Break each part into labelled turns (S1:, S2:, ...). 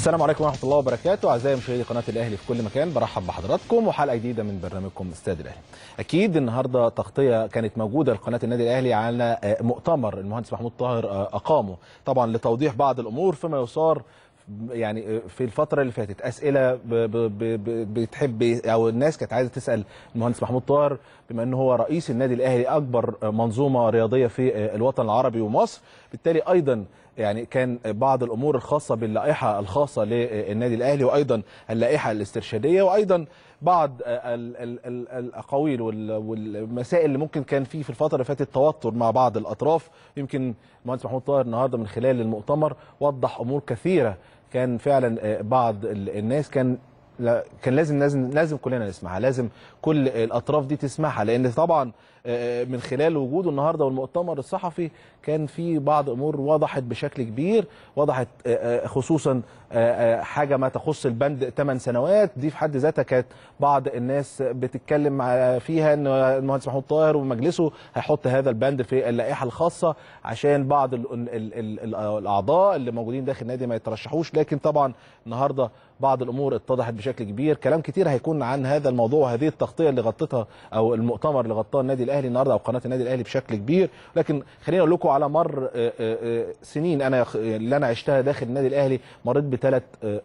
S1: السلام عليكم ورحمه الله وبركاته اعزائي مشاهدي قناه الاهلي في كل مكان برحب بحضراتكم وحلقه جديده من برنامجكم استاد الاهلي اكيد النهارده تغطيه كانت موجوده لقناه النادي الاهلي على مؤتمر المهندس محمود طاهر اقامه طبعا لتوضيح بعض الامور فيما يصار يعني في الفتره اللي فاتت اسئله ب ب ب بتحب او الناس كانت عايزه تسال المهندس محمود طاهر بما انه هو رئيس النادي الاهلي اكبر منظومه رياضيه في الوطن العربي ومصر بالتالي ايضا يعني كان بعض الامور الخاصه باللائحه الخاصه للنادي الاهلي وايضا اللائحه الاسترشاديه وايضا بعض ال ال ال الاقاويل والمسائل اللي ممكن كان في في الفتره اللي فاتت توتر مع بعض الاطراف يمكن المهندس محمود طاهر النهارده من خلال المؤتمر وضح امور كثيره كان فعلا بعض الناس كان لا كان لازم لازم لازم كلنا نسمعها لازم كل الاطراف دي تسمعها لان طبعا من خلال وجوده النهارده والمؤتمر الصحفي كان في بعض امور وضحت بشكل كبير وضحت خصوصا حاجه ما تخص البند 8 سنوات دي في حد ذاتها كانت بعض الناس بتتكلم فيها ان المهندس محمود طاهر ومجلسه هيحط هذا البند في اللائحه الخاصه عشان بعض ال ال ال الاعضاء اللي موجودين داخل النادي ما يترشحوش لكن طبعا النهارده بعض الامور اتضحت بشكل كبير كلام كتير هيكون عن هذا الموضوع وهذه التغطيه اللي غطتها او المؤتمر اللي غطاه النادي الاهلي النهارده او قناه النادي الاهلي بشكل كبير لكن خليني اقول لكم على مر سنين انا اللي انا عشتها داخل النادي الاهلي مريت بثلاث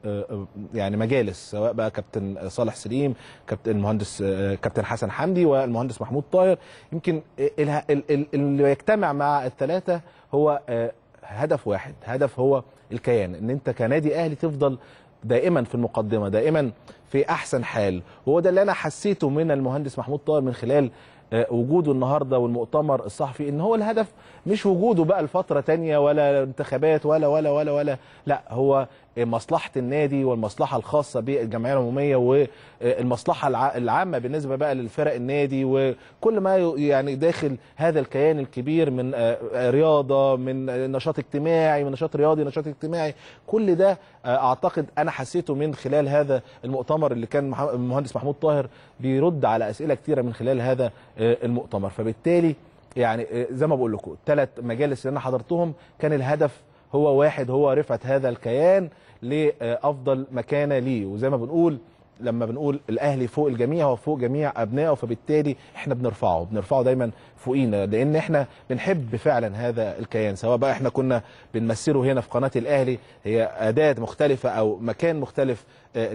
S1: يعني مجالس سواء بقى كابتن صالح سليم كابتن المهندس كابتن حسن حمدي والمهندس محمود طاهر يمكن اللي يجتمع مع الثلاثه هو هدف واحد هدف هو الكيان ان انت كنادي اهلي تفضل دائما في المقدمه دائما في احسن حال وهو ده اللي انا حسيته من المهندس محمود طاهر من خلال وجوده النهارده والمؤتمر الصحفي ان هو الهدف مش وجوده بقى لفتره تانية ولا انتخابات ولا ولا ولا ولا لا هو مصلحه النادي والمصلحه الخاصه بالجمعيه العموميه والمصلحه العامه بالنسبه بقى للفرق النادي وكل ما يعني داخل هذا الكيان الكبير من رياضه من نشاط اجتماعي من نشاط رياضي نشاط اجتماعي كل ده اعتقد انا حسيته من خلال هذا المؤتمر اللي كان المهندس محمود طاهر بيرد على اسئله كثيره من خلال هذا المؤتمر فبالتالي يعني زي ما بقول لكم الثلاث مجالس اللي انا حضرتهم كان الهدف هو واحد هو رفعه هذا الكيان لافضل مكانه ليه وزي ما بنقول لما بنقول الاهلي فوق الجميع هو فوق جميع ابنائه فبالتالي احنا بنرفعه بنرفعه دايما فوقينا لان احنا بنحب فعلا هذا الكيان سواء بقى احنا كنا بنمثله هنا في قناه الاهلي هي اداه مختلفه او مكان مختلف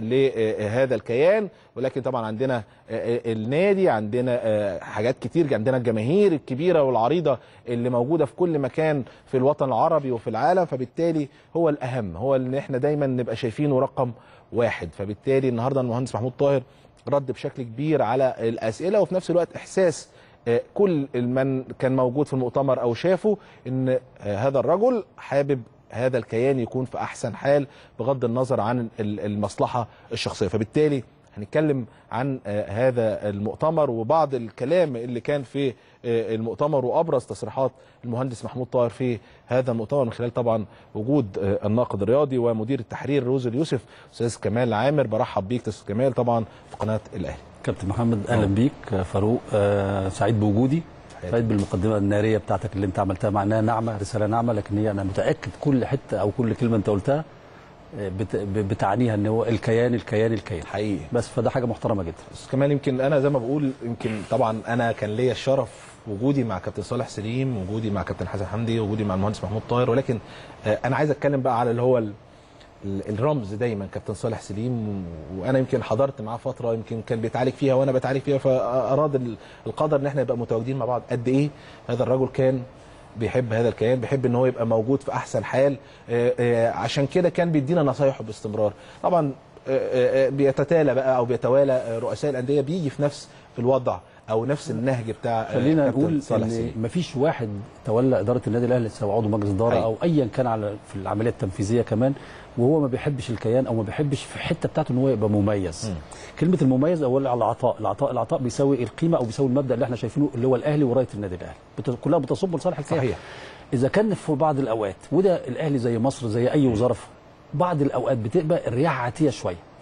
S1: لهذا الكيان ولكن طبعا عندنا النادي عندنا حاجات كتير عندنا الجماهير الكبيره والعريضه اللي موجوده في كل مكان في الوطن العربي وفي العالم فبالتالي هو الاهم هو ان احنا دايما نبقى شايفينه رقم واحد فبالتالي النهارده المهندس محمود طاهر رد بشكل كبير على الاسئله وفي نفس الوقت احساس كل من كان موجود في المؤتمر او شافه ان هذا الرجل حابب هذا الكيان يكون في احسن حال بغض النظر عن المصلحه الشخصيه فبالتالي هنتكلم عن هذا المؤتمر وبعض الكلام اللي كان في المؤتمر وابرز تصريحات المهندس محمود طاهر في هذا المؤتمر من خلال طبعا وجود الناقد الرياضي ومدير التحرير روز اليوسف استاذ كمال عامر برحب بيك استاذ كمال طبعا في قناه الاهلي
S2: كابتن محمد اهلا بيك فاروق آه سعيد بوجودي سعيد بالمقدمه الناريه بتاعتك اللي انت عملتها مع انها ناعمه رساله ناعمه لكن هي انا متاكد كل حته او كل كلمه انت قلتها بتعنيها ان هو الكيان الكيان الكيان
S1: حقيقي
S2: بس فده حاجه محترمه جدا
S1: بس كمان يمكن انا زي ما بقول يمكن طبعا انا كان ليا الشرف وجودي مع كابتن صالح سليم وجودي مع كابتن حسن حمدي وجودي مع المهندس محمود طاهر ولكن انا عايز اتكلم بقى على اللي هو الرمز دايما كابتن صالح سليم وانا يمكن حضرت معاه فتره يمكن كان بيتعالج فيها وانا بتعالج فيها فاراد القدر ان احنا نبقى متواجدين مع بعض قد ايه هذا الرجل كان بيحب هذا الكيان بيحب ان هو يبقى موجود في احسن حال عشان كده كان بيدينا نصايحه باستمرار طبعا بيتتالى بقى او بيتوالى رؤساء الانديه بيجي في نفس الوضع او نفس النهج بتاع
S2: خلينا نقول ان مفيش واحد تولى اداره النادي الاهلي سواء عضو مجلس اداره او ايا كان على في العمليه التنفيذيه كمان وهو ما بيحبش الكيان او ما بيحبش في الحته بتاعته ان هو يبقى مميز م. كلمه المميز اولا على العطاء العطاء العطاء بيساوي القيمه او بيساوي المبدا اللي احنا شايفينه اللي هو الاهلي ورايه النادي الاهلي كلها بتصب لصالح الكيان
S1: صحيح
S2: اذا كان في بعض الاوقات وده الاهلي زي مصر زي اي وزاره في بعض الاوقات بتبقى الرياح عاتيه شويه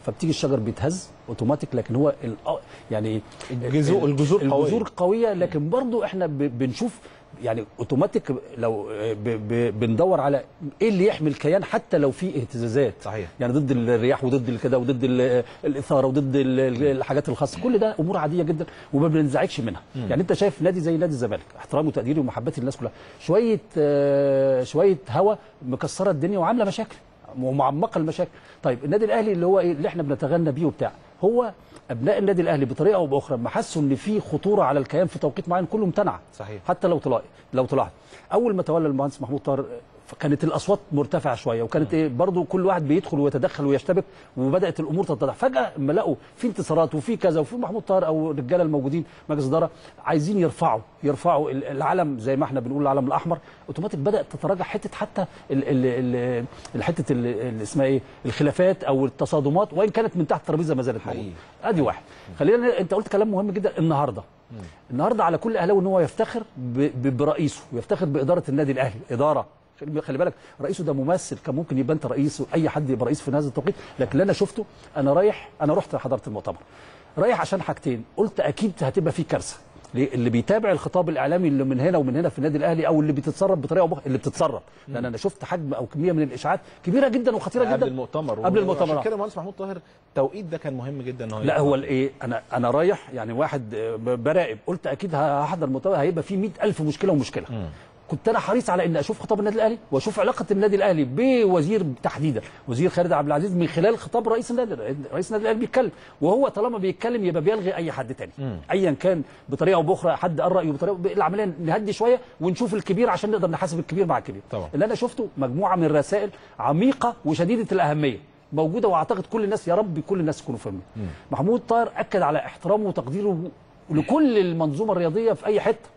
S2: فبتيجي الشجر بيتهز اوتوماتيك لكن هو ال- يعني
S1: الجذور-
S2: ال-
S1: الجذور قوية.
S2: الجذور قويه لكن برضو احنا ب- بنشوف يعني اوتوماتيك لو ب ب بندور على ايه اللي يحمي الكيان حتى لو في اهتزازات
S1: صحيح.
S2: يعني ضد الرياح وضد الكده وضد ال- الاثاره وضد ال- ال- الحاجات الخاصه كل ده امور عاديه جدا وما بننزعجش منها يعني انت شايف نادي زي نادي الزمالك احترامي وتقديري ومحبتي للناس كلها شويه آه، شويه هوا مكسره الدنيا وعامله مشاكل ومعمقه المشاكل طيب النادي الاهلي اللي هو ايه اللي احنا بنتغنى بيه وبتاع هو ابناء النادي الاهلي بطريقه او باخرى ما حسوا ان في خطوره على الكيان في توقيت معين كله امتنع
S1: صحيح.
S2: حتى لو طلع لو طلعت اول ما تولى المهندس محمود طاهر كانت الاصوات مرتفعه شويه وكانت ايه برضو كل واحد بيدخل ويتدخل ويشتبك وبدات الامور تتضح فجاه اما لقوا في انتصارات وفي كذا وفي محمود طاهر او الرجاله الموجودين مجلس اداره عايزين يرفعوا يرفعوا ال- العلم زي ما احنا بنقول العلم الاحمر اوتوماتيك بدات تتراجع حته حتى ال- ال- ال- حته ال- ال- اسمها ايه الخلافات او التصادمات وان كانت من تحت الترابيزه ما زالت
S1: حقيقي.
S2: موجوده ادي واحد خلينا انت قلت كلام مهم جدا النهارده النهارده على كل اهلاوي ان هو يفتخر ب- ب- برئيسه ويفتخر باداره النادي الاهلي اداره خلي خلي بالك رئيسه ده ممثل كان ممكن يبقى انت رئيس اي حد يبقى رئيس في هذا التوقيت لكن اللي انا شفته انا رايح انا رحت حضرت المؤتمر رايح عشان حاجتين قلت اكيد هتبقى في كارثه ليه؟ اللي بيتابع الخطاب الاعلامي اللي من هنا ومن هنا في النادي الاهلي او اللي بتتصرف بطريقه او بأخرى اللي بتتصرف لان انا شفت حجم او كميه من الاشاعات كبيره جدا وخطيره جدا
S1: قبل المؤتمر
S2: قبل المؤتمر
S1: عشان
S2: آه.
S1: كده المهندس محمود طاهر التوقيت ده كان مهم جدا ان هو
S2: لا
S1: يبقى.
S2: هو الايه انا انا رايح يعني واحد آه، ب- براقب قلت اكيد هحضر مؤتمر هيبقى فيه 100000 مشكله ومشكله كنت انا حريص على ان اشوف خطاب النادي الاهلي واشوف علاقه النادي الاهلي بوزير تحديدا وزير خالد عبد العزيز من خلال خطاب رئيس النادي رئيس النادي الاهلي بيتكلم وهو طالما بيتكلم يبقى بيلغي اي حد تاني ايا كان بطريقه او باخرى حد قال رايه بطريقه العمليه نهدي شويه ونشوف الكبير عشان نقدر نحاسب الكبير مع الكبير
S1: طبعا.
S2: اللي انا شفته مجموعه من الرسائل عميقه وشديده الاهميه موجوده واعتقد كل الناس يا رب كل الناس يكونوا فاهمين محمود طاهر اكد على احترامه وتقديره لكل المنظومه الرياضيه في اي حته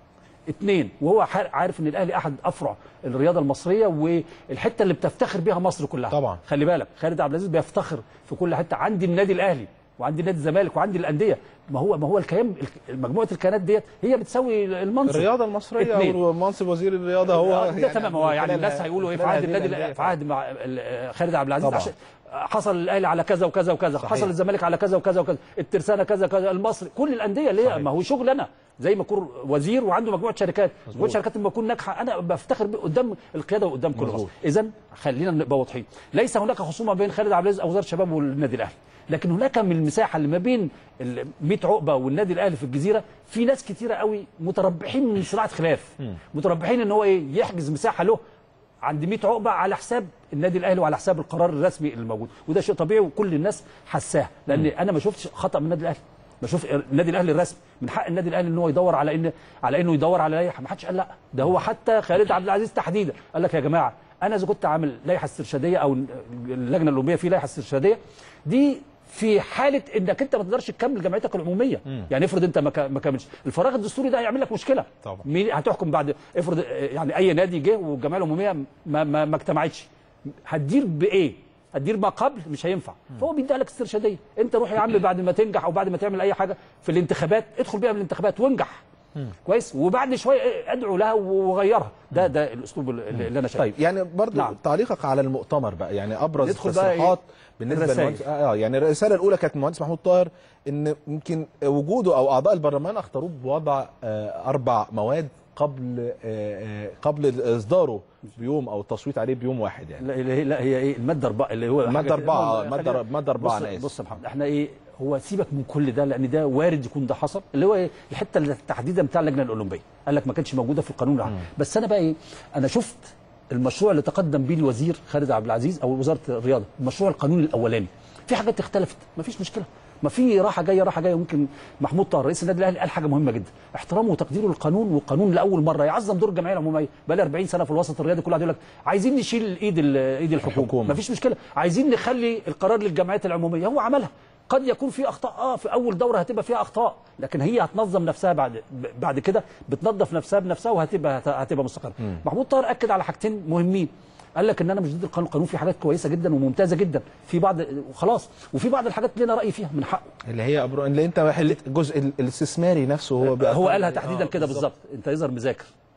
S2: اثنين وهو حار- عارف ان الاهلي احد افرع الرياضه المصريه والحته اللي بتفتخر بيها مصر كلها
S1: طبعا.
S2: خلي بالك خالد عبد العزيز بيفتخر في كل حته عندي النادي الاهلي وعندي نادي الزمالك وعندي الانديه ما هو ما هو الكيان مجموعه الكيانات ديت هي بتساوي المنصب
S1: الرياضه المصريه
S2: اتنين.
S1: ومنصب وزير الرياضه هو
S2: ده تمام هو يعني
S1: خلال-
S2: الناس هيقولوا ايه في
S1: خلال
S2: عهد
S1: هذه
S2: النادي
S1: الأندية
S2: في عهد مع ال- خالد عبد العزيز
S1: طبعا.
S2: عشان حصل الاهلي على كذا وكذا وكذا
S1: صحيح.
S2: حصل الزمالك على كذا وكذا وكذا الترسانه كذا كذا المصري كل الانديه اللي
S1: صحيح.
S2: هي ما هو شغل انا زي ما اكون وزير وعنده مجموعه شركات مجموعه شركات لما اكون ناجحه انا بفتخر بيه قدام القياده وقدام كل
S1: مظبوط.
S2: مصر اذا خلينا نبقى واضحين ليس هناك خصومه بين خالد عبد العزيز او وزاره الشباب والنادي الاهلي لكن هناك من المساحه اللي ما بين ال 100 عقبه والنادي الاهلي في الجزيره في ناس كتيره قوي متربحين من صراعه خلاف متربحين ان هو ايه يحجز مساحه له عند 100 عقبه على حساب النادي الاهلي وعلى حساب القرار الرسمي اللي موجود وده شيء طبيعي وكل الناس حساه لان انا ما شفتش خطا من النادي الاهلي بشوف النادي الاهلي الرسمي من حق النادي الاهلي ان هو يدور على ان على انه يدور على لائحه ما حدش قال لا ده هو حتى خالد عبد العزيز تحديدا قال لك يا جماعه انا اذا كنت عامل لائحه استرشاديه او اللجنه الاولمبيه في لائحه استرشاديه دي في حاله انك انت ما تقدرش تكمل جمعيتك العموميه يعني افرض انت ما كا- ما كملش الفراغ الدستوري ده هيعمل لك مشكله
S1: طبعا.
S2: مين هتحكم بعد افرض آه، يعني اي نادي جه والجمعيه العموميه ما ما, ما اجتمعتش هتدير بايه؟ هتدير ما قبل مش هينفع فهو بيديها لك استرشاديه انت روح يا عم بعد ما تنجح او بعد ما تعمل اي حاجه في الانتخابات ادخل بيها من الانتخابات وانجح كويس وبعد شويه إيه، ادعو لها وغيرها ده ده الاسلوب اللي اللي انا شايفه
S1: طيب يعني برضو
S2: نعم.
S1: تعليقك على المؤتمر بقى يعني ابرز
S2: ندخل بقى
S1: التصريحات
S2: إيه؟
S1: بالنسبه
S2: الرسائل.
S1: للمهندس اه يعني الرساله الاولى كانت المهندس محمود طاهر ان يمكن وجوده او اعضاء البرلمان اختاروه بوضع آه اربع مواد قبل آه آه قبل اصداره بيوم او التصويت عليه بيوم واحد يعني
S2: لا هي لا هي ايه الماده اربعه اللي هو
S1: المادة
S2: حاجة-
S1: أربعة،
S2: هو-
S1: المادة-
S2: خلينا-
S1: المادة أربعة،
S2: بص
S1: أنا آسف.
S2: بص يا محمد احنا ايه هو سيبك من كل ده لان ده وارد يكون ده حصل اللي هو ايه الحته اللي تحديدا بتاع اللجنه الاولمبيه قال لك ما كانتش موجوده في القانون العام بس انا بقى ايه انا شفت المشروع اللي تقدم به الوزير خالد عبد العزيز او وزاره الرياضه المشروع القانوني الاولاني في حاجات اختلفت ما فيش مشكله ما في راحه جايه راحه جايه ممكن محمود طاهر رئيس النادي الاهلي قال حاجه مهمه جدا احترامه وتقديره للقانون والقانون لاول مره يعظم دور الجمعيه العموميه بقى لي 40 سنه في الوسط الرياضي كل واحد يقول لك عايزين نشيل ايد ال- ايد الحكومه
S1: الحكومة.
S2: ما فيش مشكله عايزين نخلي القرار للجمعيات العموميه هو عملها قد يكون في اخطاء اه في اول دوره هتبقى فيها اخطاء لكن هي هتنظم نفسها بعد بعد كده بتنظف نفسها بنفسها وهتبقى هتبقى مستقره محمود طاهر اكد على حاجتين مهمين قال لك ان انا مش ضد القانون القانون فيه حاجات كويسه جدا وممتازه جدا في بعض وخلاص وفي بعض الحاجات لنا راي فيها من حقه
S1: اللي هي أبرو... اللي انت حلت الجزء ال- الاستثماري نفسه هو بقى
S2: هو قالها
S1: آه،
S2: تحديدا كده بالظبط انت يظهر مذاكر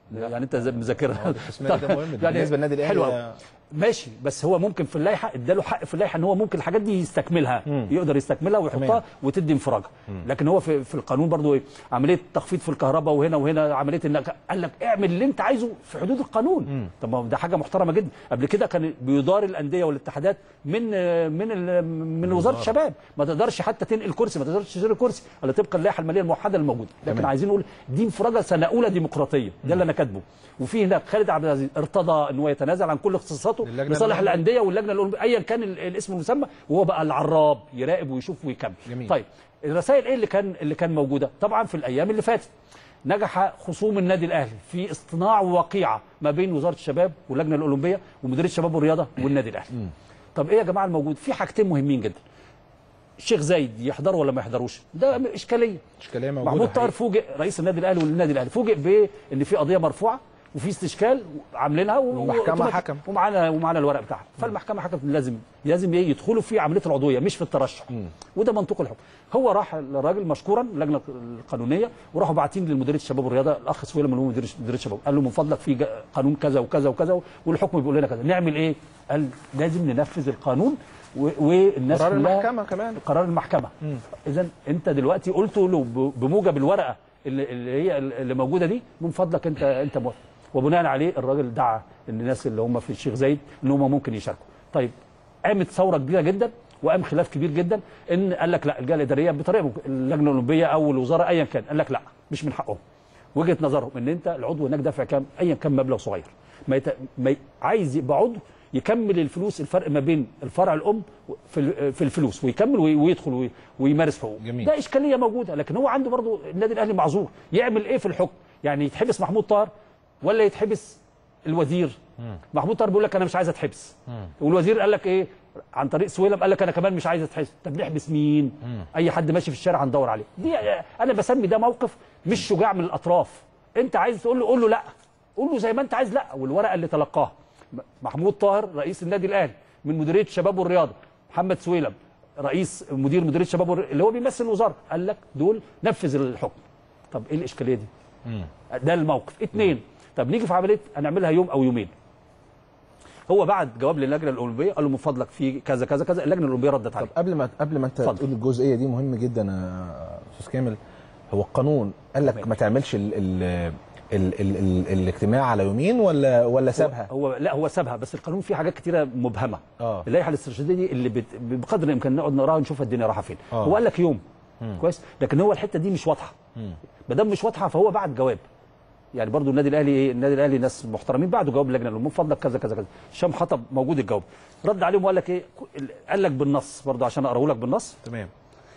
S2: يعني انت زي- مذاكرها
S1: الاستثماري ده مهم بالنسبه للنادي الاهلي
S2: حلو أوي. ماشي بس هو ممكن في اللائحه اداله حق في اللائحه ان هو ممكن الحاجات دي يستكملها
S1: مم.
S2: يقدر يستكملها ويحطها
S1: تمام.
S2: وتدي انفراجها لكن هو في, في القانون برضو ايه عمليه تخفيض في الكهرباء وهنا وهنا عمليه انك قال لك اعمل اللي انت عايزه في حدود القانون طب ما هو ده حاجه محترمه جدا قبل كده كان بيدار الانديه والاتحادات من من ال- من وزاره الشباب ما تقدرش حتى تنقل كرسي ما تقدرش تشتري كرسي الا طبقا اللائحه الماليه الموحده الموجوده لكن
S1: تمام.
S2: عايزين نقول دي انفراجه سنه اولى ديمقراطيه ده اللي انا كاتبه وفي هناك خالد عبد العزيز ارتضى ان هو يتنازل عن كل اختصاصاته
S1: للجنة
S2: لصالح
S1: الأولمبية.
S2: الانديه واللجنه الاولمبيه ايا كان ال- الاسم المسمى وهو بقى العراب يراقب ويشوف ويكمل
S1: جميل.
S2: طيب الرسائل ايه اللي كان اللي كان موجوده طبعا في الايام اللي فاتت نجح خصوم النادي الاهلي في اصطناع وقيعه ما بين وزاره الشباب واللجنه الاولمبيه ومديريه الشباب والرياضه والنادي الاهلي طب ايه يا جماعه الموجود في حاجتين مهمين جدا الشيخ زايد يحضروا ولا ما يحضروش ده اشكاليه
S1: اشكاليه موجوده
S2: محمود طاهر
S1: حقيقي.
S2: فوجئ رئيس النادي الاهلي والنادي الاهلي فوجئ بان في قضيه مرفوعه وفي استشكال عاملينها و-
S1: والمحكمة
S2: وأوتوماتيك-
S1: حكم.
S2: ومعانا ومعانا الورق بتاعها فالمحكمه حكمت إن لازم لازم ايه يدخلوا في عمليه العضويه مش في الترشح وده منطق الحكم هو راح الراجل مشكورا اللجنه القانونيه وراحوا باعتين لمديريه الشباب والرياضه الاخ سويلم اللي هو مدير مديريه الشباب قال له من فضلك في جا- قانون كذا وكذا وكذا والحكم بيقول لنا كذا نعمل ايه قال لازم ننفذ القانون و- والناس
S1: قرار
S2: كلها-
S1: المحكمه كمان
S2: قرار المحكمه اذا انت دلوقتي قلت له ب- بموجب الورقه اللي, اللي هي اللي موجوده دي من فضلك انت انت موافق وبناء عليه الراجل دعا الناس اللي هم في الشيخ زايد ان هم ممكن يشاركوا طيب قامت ثوره كبيره جدا وقام خلاف كبير جدا ان قال لك لا الجهه الاداريه بطريقه ممكن- اللجنه الاولمبيه او الوزاره ايا كان قال لك لا مش من حقهم وجهه نظرهم ان انت العضو هناك دافع كام ايا كان مبلغ صغير ما, يت... ما ي... عايز يبقى عضو يكمل الفلوس الفرق ما بين الفرع الام في ال- في الفلوس ويكمل وي- ويدخل وي- ويمارس حقوقه
S1: جميل.
S2: ده اشكاليه موجوده لكن هو عنده برضه النادي الاهلي معذور يعمل ايه في الحكم يعني يتحبس محمود طاهر ولا يتحبس الوزير محمود طاهر بيقول لك انا مش عايز اتحبس والوزير قال لك ايه عن طريق سويلم قال لك انا كمان مش عايز اتحبس طب نحبس مين اي حد ماشي في الشارع هندور عليه دي انا بسمي ده موقف مش شجاع من الاطراف انت عايز تقول له قول له لا قول له زي ما انت عايز لا والورقه اللي تلقاها محمود طاهر رئيس النادي الاهلي من مديريه الشباب والرياضه محمد سويلم رئيس مدير مديريه الشباب والرياضة اللي هو بيمثل الوزاره قال لك دول نفذ الحكم طب ايه الاشكاليه دي ده الموقف اثنين طب نيجي في عمليه هنعملها يوم او يومين هو بعد جواب للجنه الاولمبيه قال له من فضلك في كذا كذا كذا اللجنه الاولمبيه ردت
S1: طب
S2: عليه
S1: قبل ما قبل ما انت
S2: اتفضل.
S1: تقول الجزئيه دي مهم جدا يا استاذ كامل هو القانون قال لك
S2: تمام.
S1: ما تعملش ال ال ال ال ال الاجتماع على يومين ولا ولا سابها
S2: هو, هو لا هو سابها بس القانون فيه حاجات كتيره مبهمه
S1: اه
S2: اللائحه الاستراتيجيه دي اللي بت... بقدر الامكان نقعد نقراها ونشوف الدنيا رايحه فين
S1: آه.
S2: هو قال لك يوم كويس لكن هو الحته دي مش واضحه ما دام مش واضحه فهو بعت جواب يعني برضو النادي الاهلي ايه النادي الاهلي ناس محترمين بعدوا جواب اللجنه من فضلك كذا كذا كذا هشام حطب موجود الجواب رد عليهم وقال لك ايه قال لك بالنص برضو عشان اقراه لك بالنص
S1: تمام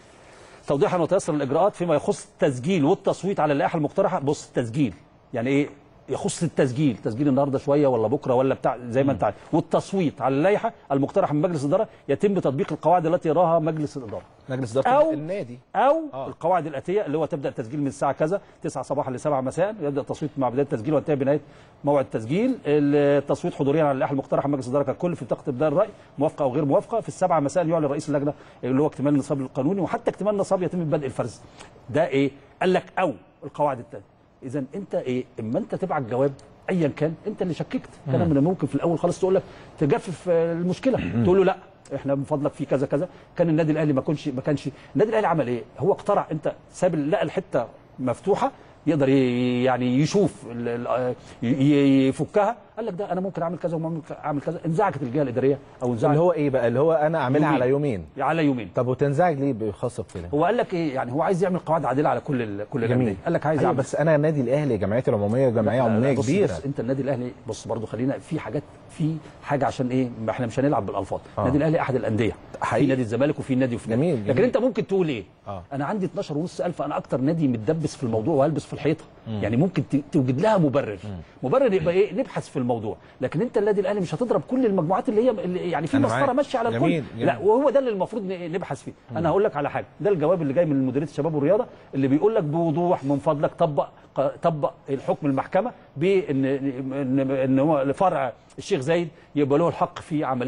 S2: توضيحا وتيسر الاجراءات فيما يخص التسجيل والتصويت على اللائحه المقترحه بص التسجيل يعني ايه يخص التسجيل تسجيل النهارده شويه ولا بكره ولا بتاع زي ما انت عارف والتصويت على اللائحه المقترحه من مجلس الاداره يتم تطبيق القواعد التي يراها مجلس الاداره
S1: مجلس اداره
S2: أو-
S1: النادي
S2: او
S1: آه.
S2: آه. القواعد الاتيه اللي هو تبدا التسجيل من الساعه كذا 9 صباحا ل 7 مساء يبدا التصويت مع بدايه التسجيل وينتهي بنهايه موعد التسجيل التصويت حضوريا على اللائحه المقترحه من مجلس الاداره ككل في بطاقه ابداء الراي موافقه او غير موافقه في السبعه مساء يعلن رئيس اللجنه اللي هو اكتمال النصاب القانوني وحتى اكتمال النصاب يتم بدء الفرز ده ايه قال لك او القواعد التانية اذا انت ايه اما انت تبعت جواب ايا كان انت اللي شككت كان من الممكن في الاول خالص تقول لك تجفف آه، المشكله تقول له لا احنا من فضلك في كذا كذا كان النادي الاهلي ما كانش ما كانش النادي الاهلي عمل ايه هو اقترع انت ساب لقى الحته مفتوحه يقدر ي- يعني يشوف ال- ال- ي- ي- يفكها قال لك ده انا ممكن اعمل كذا وممكن اعمل كذا انزعجت الجهه الاداريه او انزعج
S1: اللي هو ايه بقى اللي هو انا اعملها
S2: يومين.
S1: على يومين
S2: على يومين
S1: طب وتنزعج ليه بخاصه بكده
S2: هو قال لك ايه يعني هو عايز يعمل قواعد عادله على كل ال- كل
S1: جميل.
S2: الانديه قال لك عايز
S1: ايوه
S2: يعمل
S1: بس انا النادي الاهلي جمعيتي العموميه جمعيه
S2: لا،
S1: عموميه
S2: لا، بص
S1: كبيره
S2: بص انت النادي الاهلي بص برضو خلينا في حاجات في حاجه عشان ايه ما احنا مش هنلعب بالالفاظ
S1: آه.
S2: النادي الاهلي احد الانديه
S1: حقيقي.
S2: في نادي الزمالك وفي نادي وفي نادي
S1: جميل،
S2: لكن
S1: جميل.
S2: انت ممكن تقول ايه
S1: آه.
S2: انا عندي 12 ونص الف انا اكتر نادي متدبس في الموضوع وهلبس في الحيطه يعني ممكن ت- توجد لها مبرر مبرر يبقى ايه نبحث في الموضوع لكن انت النادي الاهلي مش هتضرب كل المجموعات اللي هي اللي يعني في
S1: أنا
S2: مسطره
S1: معاك.
S2: ماشيه على الكل
S1: جميل، جميل.
S2: لا وهو ده اللي المفروض ن- نبحث فيه انا هقول لك على حاجه ده الجواب اللي جاي من مديريه الشباب والرياضه اللي بيقول لك بوضوح من فضلك طبق ق- طبق الحكم المحكمه بان ان ان هو فرع الشيخ زايد يبقى له الحق في عمليه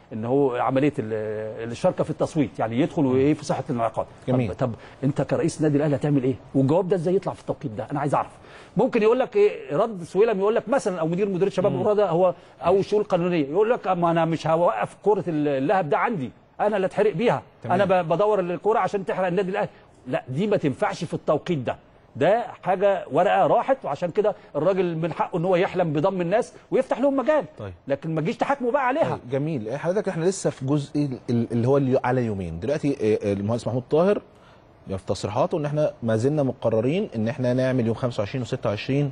S2: ان هو عمليه ال- الشركه في التصويت يعني يدخل وايه في صحه الانعقاد
S1: جميل.
S2: طب, طب انت كرئيس النادي الاهلي هتعمل ايه والجواب ده ازاي يطلع في التوقيت ده انا عايز اعرف ممكن يقول لك ايه رد سويلم يقول لك مثلا او مدير مديريه شباب الكوره ده هو او الشؤون القانونيه يقول لك ما انا مش هوقف كره اللهب ده عندي انا اللي اتحرق بيها
S1: تمام.
S2: انا ب- بدور الكوره عشان تحرق النادي الاهلي لا دي ما تنفعش في التوقيت ده ده حاجه ورقه راحت وعشان كده الراجل من حقه ان هو يحلم بضم الناس ويفتح لهم مجال
S1: طيب.
S2: لكن ما تجيش تحاكموا بقى عليها
S1: طيب، جميل حضرتك احنا لسه في جزء ال- ال- اللي هو اللي على يومين دلوقتي آه، المهندس محمود طاهر في تصريحاته ان احنا ما زلنا مقررين ان احنا نعمل يوم 25 و26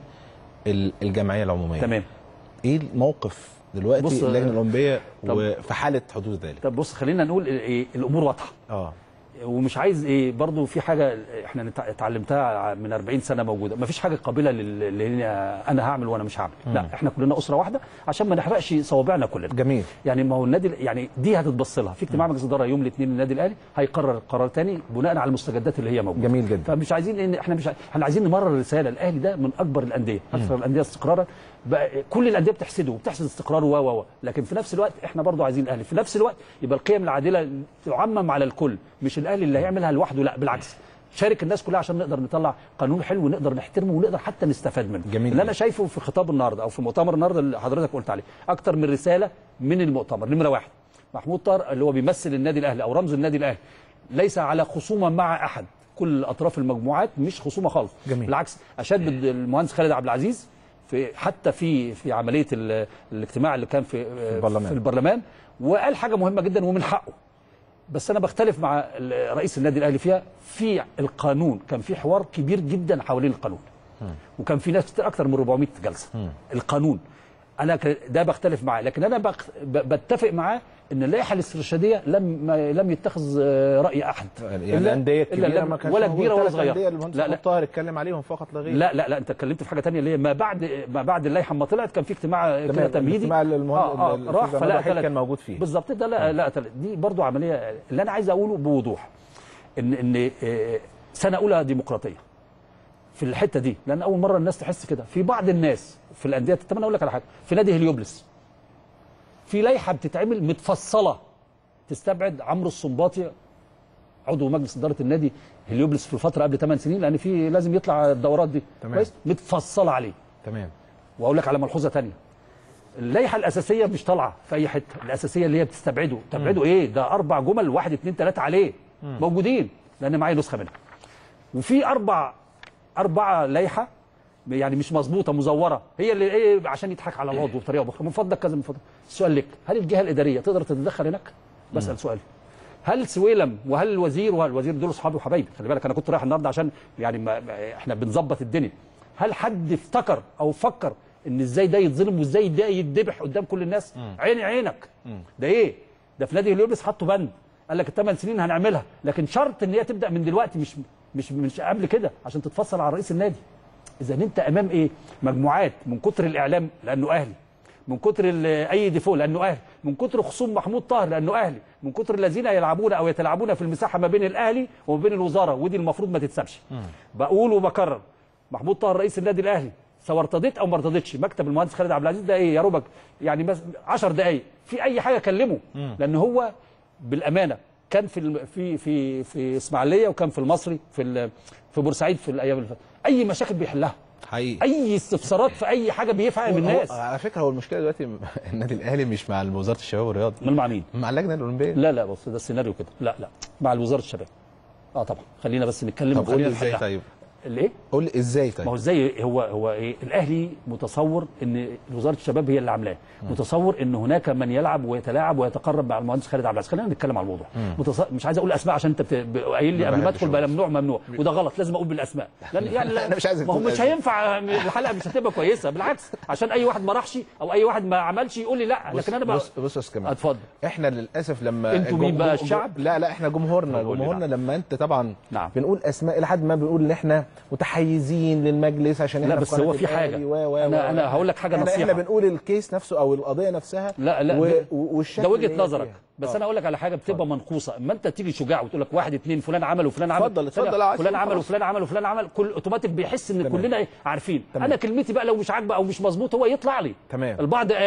S1: الجمعيه العموميه
S2: تمام
S1: ايه الموقف دلوقتي
S2: بص،
S1: اللجنه الاولمبيه
S2: طب-
S1: وفي حاله حدوث ذلك
S2: طب بص خلينا نقول ايه الامور واضحه
S1: اه
S2: ومش عايز ايه برضو في حاجه احنا نتع- اتعلمتها من 40 سنه موجوده ما فيش حاجه قابله لل- لل انا هعمل وانا مش هعمل لا احنا كلنا اسره واحده عشان ما نحرقش صوابعنا كلنا
S1: جميل
S2: يعني ما هو النادي يعني دي هتتبص لها في اجتماع مجلس اداره يوم الاثنين النادي الاهلي هيقرر قرار تاني بناء على المستجدات اللي هي موجوده
S1: جميل جدا
S2: فمش عايزين ان احنا مش ع- احنا عايزين نمرر رساله الاهلي ده من اكبر الانديه اكثر الانديه استقرارا بقى كل الانديه بتحسده وبتحسد استقراره و و و لكن في نفس الوقت احنا برضو عايزين الاهلي في نفس الوقت يبقى القيم العادله تعمم على الكل مش الاهلي اللي هيعملها لوحده لا بالعكس شارك الناس كلها عشان نقدر نطلع قانون حلو ونقدر نحترمه ونقدر حتى نستفاد منه
S1: جميل
S2: اللي انا شايفه في خطاب النهارده او في مؤتمر النهارده اللي حضرتك قلت عليه اكتر من رساله من المؤتمر نمره واحد محمود طاهر اللي هو بيمثل النادي الاهلي او رمز النادي الاهلي ليس على خصومه مع احد كل اطراف المجموعات مش خصومه خالص
S1: جميل.
S2: بالعكس اشاد المهندس خالد عبد العزيز في حتى في في عمليه ال- الاجتماع اللي كان في
S1: البرلمان.
S2: في البرلمان وقال حاجه مهمه جدا ومن حقه بس انا بختلف مع ال- رئيس النادي الاهلي فيها في القانون كان في حوار كبير جدا حوالين القانون وكان في ناس كتير اكتر من 400 جلسه القانون انا ك- ده بختلف معاه لكن انا بخ- ب- بتفق معاه ان اللائحه الاسترشاديه لم ما- لم يتخذ آه، راي احد
S1: يعني
S2: إلا-
S1: الانديه
S2: إلا
S1: الكبيره
S2: لم-
S1: ما كانش
S2: ولا
S1: موجود.
S2: كبيره ولا
S1: ثلاث
S2: صغيره
S1: أندية المهندس
S2: لا
S1: محمود
S2: لا
S1: طاهر اتكلم عليهم فقط لا غير
S2: لا لا لا انت اتكلمت في حاجه تانية اللي هي ما بعد ما بعد اللائحه ما طلعت كان في اجتماع كده
S1: تمام
S2: تمهيدي
S1: الاجتماع اللي المهندس
S2: آه آه
S1: الأستاذ
S2: راح
S1: محمود
S2: فلا
S1: وحيد
S2: تلت
S1: كان موجود فيه
S2: بالظبط ده لا لا تلت دي برضو عمليه اللي انا عايز اقوله بوضوح ان ان آه، سنه اولى ديمقراطيه في الحته دي لان اول مره الناس تحس كده في بعض الناس في الانديه طب انا اقول لك على حاجه في نادي هليوبلس في لائحه بتتعمل متفصله تستبعد عمرو الصنباطي عضو مجلس اداره النادي هليوبلس في الفتره قبل 8 سنين لان في لازم يطلع الدورات دي
S1: تمام.
S2: كويس متفصله عليه
S1: تمام
S2: واقول لك على ملحوظه تانية اللائحه الاساسيه مش طالعه في اي حته الاساسيه اللي هي بتستبعده تبعده ايه ده اربع جمل واحد اتنين تلاته عليه موجودين لان معايا نسخه منها وفي اربع اربعه لائحه يعني مش مظبوطه مزوره هي اللي ايه عشان يضحك على العضو بطريقه أخرى من فضلك كذا من فضلك السؤال لك هل الجهه الاداريه تقدر تتدخل هناك بسال سؤال هل سويلم وهل الوزير وهل الوزير دول اصحابي وحبايبي خلي بالك انا كنت رايح النهارده عشان يعني ما ما- احنا بنظبط الدنيا هل حد افتكر او فكر ان ازاي ده يتظلم وازاي ده يتذبح قدام كل الناس عيني عينك ده ايه ده في نادي هليوبلس حطوا بند قال لك الثمان سنين هنعملها لكن شرط ان هي تبدا من دلوقتي مش مش مش قبل كده عشان تتفصل على رئيس النادي اذا انت امام ايه مجموعات من كتر الاعلام لانه اهلي من كتر ال- اي ديفو لانه اهلي من كتر خصوم محمود طاهر لانه اهلي من كتر الذين يلعبون او يتلاعبون في المساحه ما بين الاهلي وما بين الوزاره ودي المفروض ما تتسابش بقول وبكرر محمود طاهر رئيس النادي الاهلي سواء ارتضيت او ما ارتضيتش مكتب المهندس خالد عبد العزيز ده ايه يا ربك يعني بس 10 دقائق في اي حاجه كلمه لان هو بالامانه كان في الم- في في في اسماعيليه وكان في المصري في ال- في بورسعيد في الايام اللي فاتت اي مشاكل بيحلها
S1: حقيقي
S2: اي استفسارات في اي حاجه بيفهم
S1: هو-
S2: الناس
S1: هو على فكره هو المشكله دلوقتي النادي الاهلي مش مع وزاره الشباب والرياضه
S2: امال مع مين؟
S1: مع اللجنه الاولمبيه
S2: لا لا بص ده السيناريو كده لا لا مع وزاره الشباب اه طبعا خلينا بس نتكلم
S1: طب قول لي
S2: وخلينا
S1: ازاي
S2: نحلها.
S1: طيب
S2: الايه؟
S1: قول لي ازاي
S2: ما هو
S1: طيب
S2: ازاي هو هو ايه الاهلي متصور ان وزاره الشباب هي اللي عاملاه متصور ان هناك من يلعب ويتلاعب ويتقرب مع المهندس خالد عبد العزيز خلينا نتكلم على الموضوع متص... مش عايز اقول اسماء عشان انت بت... ب- قايل لي
S1: ما
S2: قبل ما
S1: بحبش
S2: ادخل بقى
S1: أقول
S2: ممنوع ممنوع وده غلط لازم اقول بالاسماء لان يعني
S1: أنا مش عايزك
S2: ما هو
S1: تقول
S2: مش
S1: أسماء.
S2: هينفع الحلقه مش هتبقى كويسه بالعكس عشان اي واحد ما راحش او اي واحد ما عملش يقول لي لا لكن انا بقى
S1: بص بص يا أستاذ كمال
S2: اتفضل
S1: احنا للاسف لما
S2: انتوا مين
S1: الجم-
S2: بقى،
S1: جم-
S2: الشعب؟
S1: لا لا احنا جمهورنا
S2: طب قول لي
S1: جمهورنا لما انت طبعا
S2: نعم.
S1: بنقول اسماء لحد ما بنقول ان احنا متحيزين للمجلس عشان احنا
S2: لا،
S1: في
S2: بس
S1: قناة
S2: هو في
S1: الأهلي
S2: حاجة.
S1: و و و
S2: أنا- أنا هقول لك حاجة
S1: احنا
S2: نصيحة.
S1: احنا بنقول الكيس نفسه او القضيه نفسها
S2: لا لا
S1: و...
S2: ده-
S1: و- والشكل
S2: ده
S1: اللي
S2: وجهه
S1: هي
S2: نظرك
S1: فيها.
S2: بس
S1: آه.
S2: انا اقول لك على حاجه بتبقى منقوصه اما انت تيجي شجاع وتقول لك واحد اثنين فلان عمل وفلان عمل
S1: اتفضل،
S2: ثانية،
S1: اتفضل، عايز
S2: فلان
S1: تقول
S2: عمل
S1: خلاص.
S2: وفلان عمل وفلان عمل كل اوتوماتيك بيحس ان
S1: تمام.
S2: كلنا إيه عارفين
S1: تمام.
S2: انا كلمتي بقى لو مش عاجبه او مش مظبوط هو يطلع لي
S1: تمام.
S2: البعض قال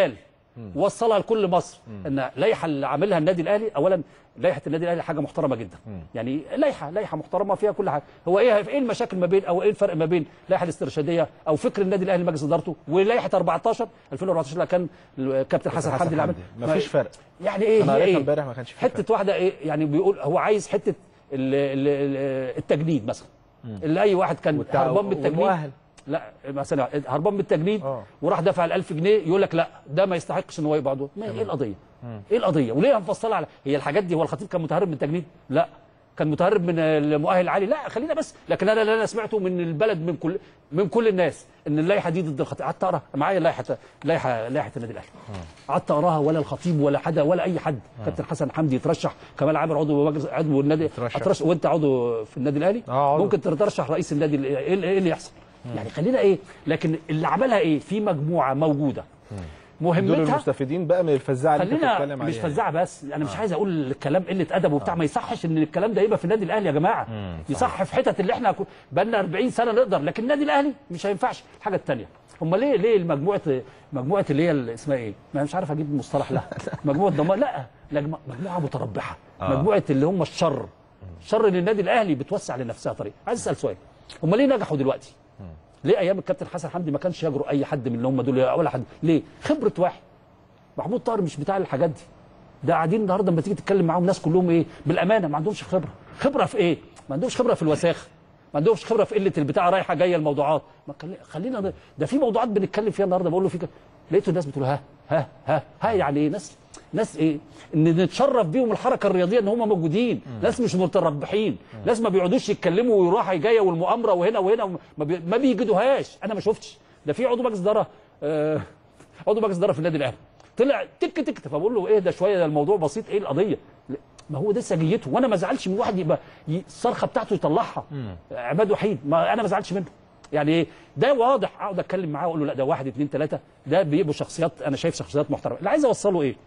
S2: ووصلها لكل مصر ان اللائحه اللي عاملها النادي الاهلي اولا لائحه النادي الاهلي حاجه محترمه جدا يعني لائحه لائحه محترمه فيها كل حاجه هو ايه ايه المشاكل ما بين او ايه الفرق ما بين اللائحه الاسترشاديه او فكر النادي الاهلي مجلس ادارته ولائحه 14 2014 اللي كان الكابتن حسن حمدي اللي عمل
S1: مفيش فرق
S2: يعني ايه
S1: انا
S2: هي
S1: قريتها
S2: ايه
S1: امبارح ما كانش في فرق.
S2: حته واحده ايه يعني بيقول هو عايز حته ال- ال- ال- التجنيد مثلا اللي اي واحد كان
S1: والتع-
S2: هربان بالتجنيد
S1: والمؤهل.
S2: لا مثلا هربان بالتجنيد
S1: آه.
S2: وراح دفع ال 1000 جنيه يقول لك لا ده ما يستحقش ان هو يبقى عضو ما ايه القضيه؟ ايه القضيه؟ وليه هنفصلها على هي الحاجات دي هو الخطيب كان متهرب من التجنيد؟ لا كان متهرب من المؤهل العالي لا خلينا بس لكن انا اللي انا سمعته من البلد من كل من كل الناس ان اللائحه دي ضد الخطيب قعدت اقرا معايا لائحه لائحه لائحه النادي الاهلي قعدت اقراها ولا الخطيب ولا حدا ولا اي حد كابتن حسن حمدي يترشح كمال عامر عضو مجلس عضو النادي
S1: يترشح.
S2: اترشح وانت عضو في النادي الاهلي
S1: آه، عضو.
S2: ممكن تترشح رئيس النادي ال- ايه اللي- إيه اللي يحصل يعني خلينا ايه لكن اللي عملها ايه في مجموعه موجوده
S1: دول
S2: مهمتها
S1: المستفيدين بقى من الفزاعه اللي انت
S2: خلينا
S1: بتتكلم
S2: مش
S1: عليها
S2: فزاعه بس انا مش عايز اقول الكلام قله ادب وبتاع ما يصحش ان الكلام ده يبقى في النادي الاهلي يا جماعه يصح في حتت اللي احنا بقى لنا 40 سنه نقدر لكن النادي الاهلي مش هينفعش الحاجه الثانيه هم ليه ليه المجموعه مجموعه اللي هي اللي اسمها ايه؟ ما أنا مش عارف اجيب مصطلح لها مجموعه ضمان لا لا جم- مجموعه متربحه مجموعه اللي هم الشر الشر اللي النادي الاهلي بتوسع لنفسها طريق عايز اسال سؤال هم ليه نجحوا دلوقتي؟ ليه ايام الكابتن حسن حمدي ما كانش يجرؤ اي حد من اللي هم دول ولا حد ليه؟ خبره واحد محمود طاهر مش بتاع الحاجات دي ده قاعدين النهارده لما تيجي تتكلم معاهم ناس كلهم ايه بالامانه ما عندهمش خبره خبره في ايه ما عندهمش خبره في الوساخه ما عندهمش خبره في قله البتاع رايحه جايه الموضوعات ما خلي- خلينا ده, ده في موضوعات بنتكلم فيها النهارده بقول له في كده لقيته الناس بتقول ها ها ها ها يعني ايه ناس ناس ايه ان نتشرف بيهم الحركه الرياضيه ان هم موجودين ناس مش متربحين ناس ما بيقعدوش يتكلموا ويروحوا جايه والمؤامره وهنا وهنا وما- ما, بي... ما بيجدوهاش انا ما شفتش ده في عضو مجلس اداره آه عضو مجلس اداره في النادي الاهلي طلع تك تك فبقول له ايه ده شويه ده الموضوع بسيط ايه القضيه لا، ما هو ده سجيته وانا ما زعلش من واحد يبقى ي- الصرخه بتاعته يطلعها عماد وحيد ما انا ما زعلش منه يعني ايه ده واضح اقعد اتكلم معاه واقول له لا ده واحد اثنين ثلاثه ده بيبقوا شخصيات انا شايف شخصيات محترمه اللي عايز اوصله ايه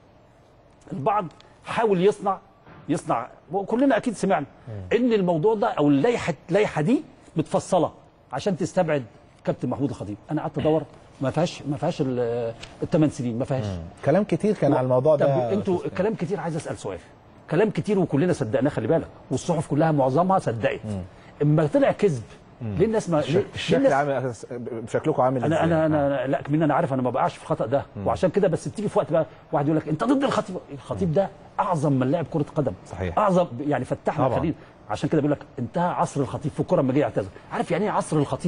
S2: البعض حاول يصنع يصنع وكلنا اكيد سمعنا ان الموضوع ده او اللائحه اللائحه دي متفصله عشان تستبعد كابتن محمود الخطيب انا قعدت ادور ما فيهاش ما فيهاش الثمان سنين ما فيهاش
S1: كلام كتير كان على الموضوع
S2: طب
S1: ده
S2: انتوا
S1: أستاذ
S2: الكلام كتير عايز اسال سؤال كلام كتير وكلنا صدقناه خلي بالك والصحف كلها معظمها صدقت اما طلع كذب ليه الناس ما ليه- ليه
S1: الشكل
S2: الناس
S1: عامل شكلكم عامل
S2: انا
S1: إزاي؟
S2: انا انا لا كمان انا عارف انا ما بقعش في الخطا ده وعشان كده بس بتيجي في وقت بقى واحد يقول لك انت ضد الخطيب الخطيب ده اعظم من لاعب كره قدم
S1: صحيح.
S2: اعظم يعني فتحنا
S1: طبعا.
S2: الخليل عشان كده بيقول لك انتهى عصر الخطيب في الكره لما جه يعتزل عارف يعني ايه عصر الخطيب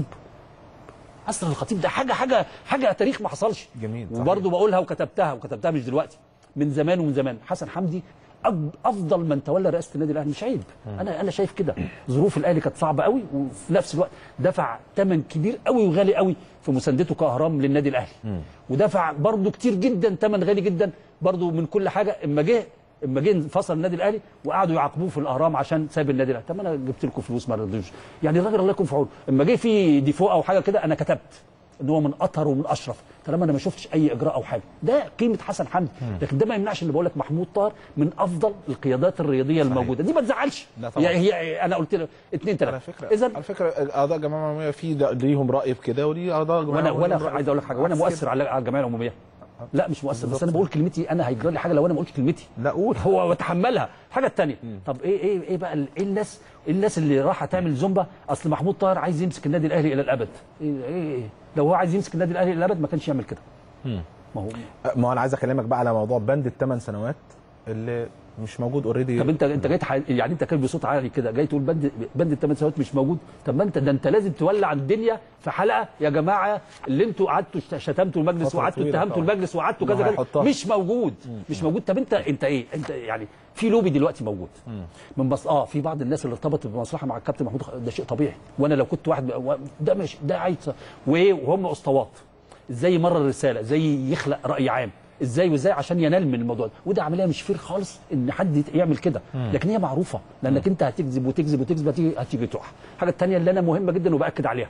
S2: عصر الخطيب ده حاجه حاجه حاجه تاريخ ما حصلش
S1: جميل، صحيح.
S2: وبرضه بقولها وكتبتها وكتبتها مش دلوقتي من زمان ومن زمان حسن حمدي أج- افضل من تولى رئاسه النادي الاهلي مش عيب انا انا شايف كده ظروف الاهلي كانت صعبه قوي وفي نفس الوقت دفع ثمن كبير قوي وغالي قوي في مساندته كاهرام للنادي الاهلي ودفع برضه كتير جدا ثمن غالي جدا برضه من كل حاجه اما جه اما جه انفصل النادي الاهلي وقعدوا يعاقبوه في الاهرام عشان ساب النادي الاهلي طب انا جبت لكم فلوس ما رضيوش يعني الراجل الله يكون في عونه اما جه في ديفو او حاجه كده انا كتبت ان هو من اطهر ومن اشرف طالما انا ما شفتش اي اجراء او حاجه ده قيمه حسن حمدي لكن ده ما يمنعش اللي بقول لك محمود طاهر من افضل القيادات الرياضيه الموجوده دي ما تزعلش
S1: لا طبعا.
S2: يعني هي انا قلت له اثنين
S1: على
S2: ثلاثه
S1: فكره
S2: اذا
S1: على فكره اعضاء الجمعيه العموميه في ده- ليهم راي في كده وليه اعضاء الجمعيه
S2: وانا
S1: العمومية
S2: وانا
S1: ليهم رأي
S2: عايز اقول لك حاجه وانا
S1: عكس كده.
S2: مؤثر على على الجمعيه العموميه لا مش مؤثر بس
S1: بالظبط.
S2: انا بقول كلمتي انا هيجرى لي حاجه لو انا ما قلتش كلمتي
S1: لا قول
S2: هو بتحملها الحاجه الثانيه طب ايه ايه ايه بقى ال- ايه الناس ايه الناس اللي راح تعمل زومبا اصل محمود طاهر عايز يمسك النادي الاهلي الى الابد ايه ايه, إيه؟ لو هو عايز يمسك النادي الاهلي الى الابد ما كانش يعمل كده ما هو
S1: ما هو انا عايز اكلمك بقى على موضوع بند الثمان سنوات اللي مش موجود اوريدي
S2: طب انت انت جاي تح- يعني انت كان بصوت عالي كده جاي تقول بند بند الثمان سنوات مش موجود طب ما انت ده انت لازم تولع الدنيا في حلقه يا جماعه اللي انتوا قعدتوا شت- شتمتوا المجلس
S1: فترة
S2: وقعدتوا
S1: طويلة
S2: اتهمتوا
S1: طبعا.
S2: المجلس وقعدتوا
S1: ما
S2: كذا كذا
S1: هيحطها.
S2: مش موجود مش موجود طب انت انت ايه انت يعني في لوبي دلوقتي موجود من بس اه في بعض الناس اللي ارتبطت بمصلحه مع الكابتن محمود خ- ده شيء طبيعي وانا لو كنت واحد و- ده ماشي ده عايز وايه وهم اسطوات ازاي يمرر رساله ازاي يخلق راي عام ازاي وازاي عشان ينال من الموضوع ده وده عمليه مش فير خالص ان حد يعمل كده لكن هي معروفه لانك انت هتكذب وتكذب وتكذب هتيجي هتيجي تقع الحاجه الثانيه اللي انا مهمه جدا وباكد عليها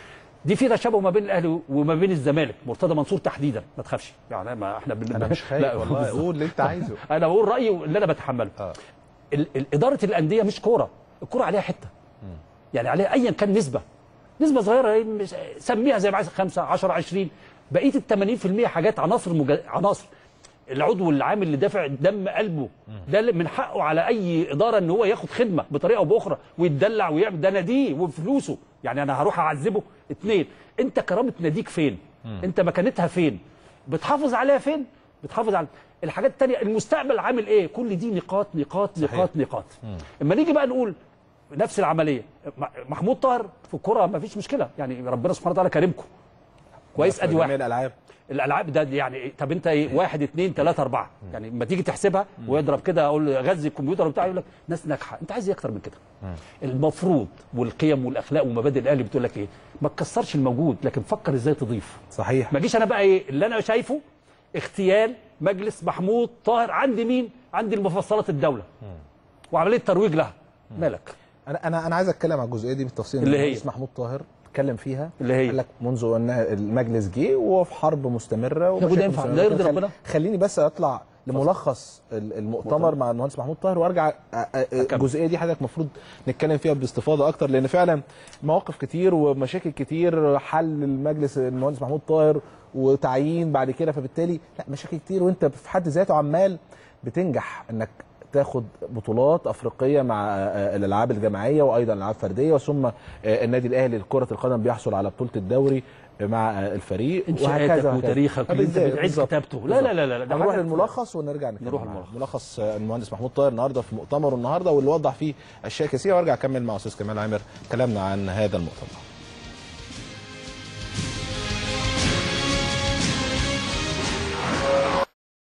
S2: دي في تشابه ما بين الاهلي وما بين الزمالك مرتضى منصور تحديدا ما تخافش يعني ما احنا بن...
S1: انا مش خايف
S2: لا،
S1: والله
S2: بالظبط.
S1: قول اللي انت عايزه
S2: انا بقول رايي اللي انا بتحمله
S1: آه.
S2: ال- ال- اداره الانديه مش كوره الكوره عليها حته يعني عليها ايا كان نسبه نسبه صغيره إيه، مش- سميها زي ما عايز 5 10 20 بقيه ال 80% حاجات عناصر مج... عناصر العضو العامل اللي دافع دم قلبه ده اللي من حقه على اي اداره ان هو ياخد خدمه بطريقه او باخرى ويتدلع ويعمل ده ناديه وفلوسه يعني انا هروح اعذبه اتنين انت كرامه ناديك فين انت مكانتها فين بتحافظ عليها فين بتحافظ على الحاجات التانية المستقبل عامل ايه كل دي نقاط نقاط نقاط نقاط اما نيجي بقى نقول نفس العمليه م- محمود طاهر في الكره ما فيش مشكله يعني ربنا سبحانه وتعالى كرمكم كويس ادي
S1: جميع
S2: واحد
S1: الالعاب
S2: الالعاب ده يعني إيه؟ طب انت ايه واحد اثنين ثلاثه اربعه يعني لما تيجي تحسبها ويضرب كده اقول غذي الكمبيوتر وبتاع يقول لك ناس ناجحه انت عايز ايه اكتر من كده المفروض والقيم والاخلاق ومبادئ الاهلي بتقول لك ايه ما تكسرش الموجود لكن فكر ازاي تضيف
S1: صحيح
S2: ما اجيش انا بقى ايه اللي انا شايفه اغتيال مجلس محمود طاهر عندي مين عندي المفصلات الدوله وعمليه ترويج لها مالك
S1: انا انا انا عايز اتكلم على الجزئيه دي بالتفصيل
S2: اللي هي؟
S1: المهندس محمود طاهر اتكلم فيها
S2: اللي هي؟
S1: قال لك منذ ان المجلس جه وهو في حرب مستمره
S2: وده
S1: ومشاكل
S2: ينفع؟
S1: مستمرة.
S2: ده يرضي
S1: لكن خل-
S2: ربنا؟
S1: خليني بس اطلع لملخص ال- المؤتمر مع المهندس محمود طاهر وارجع أ- أ- الجزئيه دي حضرتك المفروض نتكلم فيها باستفاضه اكتر لان فعلا مواقف كتير ومشاكل كتير حل المجلس المهندس محمود طاهر وتعيين بعد كده فبالتالي لا مشاكل كتير وانت في حد ذاته عمال بتنجح انك تاخد بطولات افريقيه مع آه، الالعاب الجماعيه وايضا الالعاب الفرديه وثم آه، النادي الاهلي لكره القدم بيحصل على بطوله الدوري مع آه، الفريق
S2: انشاءاتك
S1: وهكذا
S2: وتاريخك اللي انت
S1: بالظبط،
S2: بتعيد
S1: بالظبط،
S2: كتابته لا لا لا لا ده
S1: هنروح
S2: حاجة-
S1: للملخص ونرجع نكمل
S2: نروح
S1: معاه.
S2: الملخص.
S1: ملخص آه، المهندس محمود طاهر النهارده في مؤتمره النهارده واللي وضح فيه اشياء كثيره وارجع اكمل مع استاذ كمال عامر كلامنا عن هذا المؤتمر